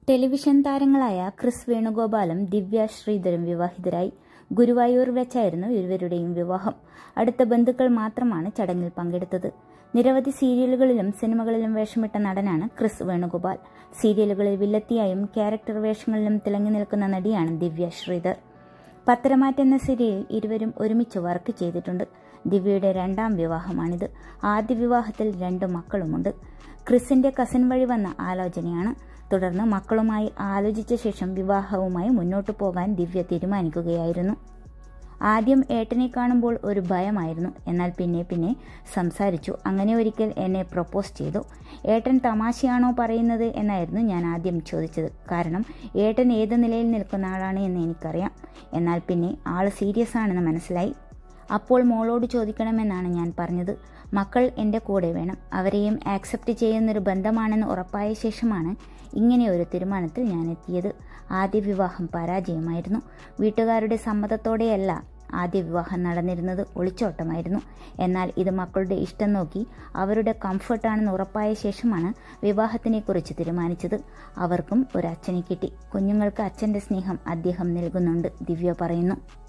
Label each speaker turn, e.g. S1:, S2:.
S1: television താരങ്ങളായ Chris വേണുഗോപാലും ദിവ്യ ശ്രീധരും വിവാഹിതരായി ഗുരുവായൂർ വെച്ചായിരുന്നു ഇരുവരുടെയും വിവാഹം അടുത്ത ബന്ധുക്കൾ മാത്രമാണ് ചടങ്ങിൽ പങ്കെടുത്തത് നിരവധി സീരിയലുകളിലും സിനിമകളിലും വേഷമിട്ട നടനാണ് ക്രിസ് വേണുഗോപാൽ സീരിയലുകളിൽ വില്ലത്തിയായും ക്യാരക്ടർ വേഷങ്ങളിലും തിളങ്ങി നിൽക്കുന്ന നടിയാണ് ദിവ്യ ശ്രീധർ പത്തരമാറ്റ് എന്ന സീരിയലിൽ ഇരുവരും ഒരുമിച്ച് വർക്ക് ചെയ്തിട്ടുണ്ട് ദിവ്യയുടെ രണ്ടാം വിവാഹമാണിത് ആദ്യ വിവാഹത്തിൽ രണ്ടു മക്കളുമുണ്ട് ക്രിസിന്റെ കസിൻ വഴി വന്ന ആലോചനയാണ് തുടർന്ന് മക്കളുമായി ആലോചിച്ച ശേഷം വിവാഹവുമായി മുന്നോട്ടു പോകാൻ ദിവ്യ തീരുമാനിക്കുകയായിരുന്നു ആദ്യം ഏട്ടനെ കാണുമ്പോൾ ഒരു ഭയമായിരുന്നു എന്നാൽ പിന്നെ പിന്നെ സംസാരിച്ചു അങ്ങനെ ഒരിക്കൽ എന്നെ പ്രപ്പോസ് ചെയ്തു ഏട്ടൻ തമാശയാണോ പറയുന്നത് എന്നായിരുന്നു ഞാൻ ആദ്യം ചോദിച്ചത് കാരണം ഏട്ടൻ ഏത് നിലയിൽ നിൽക്കുന്ന ആളാണ് എന്ന് എനിക്കറിയാം എന്നാൽ പിന്നെ ആൾ സീരിയസ് ആണെന്ന് മനസ്സിലായി അപ്പോൾ മോളോട് ചോദിക്കണമെന്നാണ് ഞാൻ പറഞ്ഞത് മക്കൾ എൻ്റെ കൂടെ വേണം അവരെയും ആക്സെപ്റ്റ് ചെയ്യുന്നൊരു ബന്ധമാണെന്ന് ഉറപ്പായ ശേഷമാണ് ഇങ്ങനെ ഒരു തീരുമാനത്തിൽ ഞാൻ എത്തിയത് ആദ്യ വിവാഹം പരാജയമായിരുന്നു വീട്ടുകാരുടെ സമ്മതത്തോടെയല്ല ആദ്യ വിവാഹം നടന്നിരുന്നത് ഒളിച്ചോട്ടമായിരുന്നു എന്നാൽ ഇത് മക്കളുടെ ഇഷ്ടം നോക്കി അവരുടെ കംഫർട്ടാണെന്ന് ഉറപ്പായ ശേഷമാണ് വിവാഹത്തിനെക്കുറിച്ച് തീരുമാനിച്ചത് അവർക്കും ഒരു അച്ഛനെ കിട്ടി കുഞ്ഞുങ്ങൾക്ക് അച്ഛൻ്റെ സ്നേഹം അദ്ദേഹം നൽകുന്നുണ്ട് ദിവ്യ പറയുന്നു